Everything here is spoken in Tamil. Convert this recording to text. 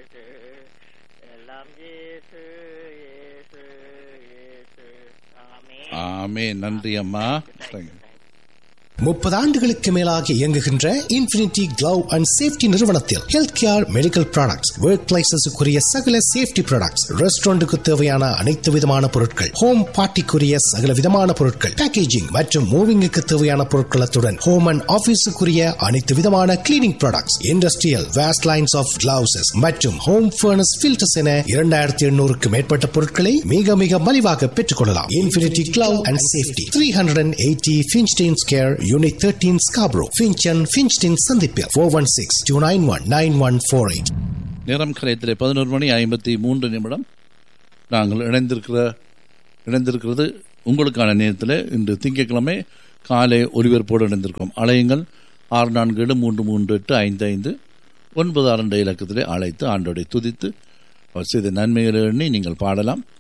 இயேசு எல்லாம் இயேசு இயேசு இயேசு ஆமென் ஆமே நன்றி அம்மா Thank you. முப்பது ஆண்டுகளுக்கு மேலாக இயங்குகின்ற இன்ஃபினிட்டி கிளவ் அண்ட் சேஃப்டி நிறுவனத்தில் health care medical products work பிளேசஸுக்குரிய சகல சேஃப்டி ப்ராடக்ட்ஸ் ரெஸ்டாரண்ட்டுக்கு தேவையான அனைத்து விதமான பொருட்கள் ஹோம் பார்ட்டிக்குரிய சகல விதமான பொருட்கள் பேக்கேஜிங் மற்றும் மூவிங்குக்கு தேவையான பொருட்களத்துடன் ஹோம் அண்ட் ஆபீஸுக்குரிய அனைத்து விதமான cleaning products industrial waste lines of gloves மற்றும் ஹோம் ஃபர்னஸ் ஃபில்டர்ஸ் என இரண்டாயிரத்தி எண்ணூறுக்கு மேற்பட்ட பொருட்களை மிக மிக மலிவாக பெற்றுக் கொள்ளலாம் infinity glove and safety three hundred and eighty Finchdene square unit thirteen Scarborough Finch and Finchdene சந்திப்பில் four one six two nine one nine one four eight நேரம் கலையத்திலே பதினோரு மணி ஐம்பத்தி மூன்று நிமிடம் நாங்கள் இணைந்திருக்கிற இணைந்திருக்கிறது உங்களுக்கான நேரத்தில் இன்று திங்கட்கிழமை காலை ஒலிபரப்போடு இணைந்திருக்கோம் அலையுங்கள் ஆறு நான்கு ஏழு மூன்று மூன்று எட்டு ஐந்து ஐந்து ஒன்பது ஆறு என்ற இலக்கத்திலே அழைத்து ஆண்டோடை துதித்து அவர் செய்த நன்மைகளை எண்ணி நீங்கள் பாடலாம்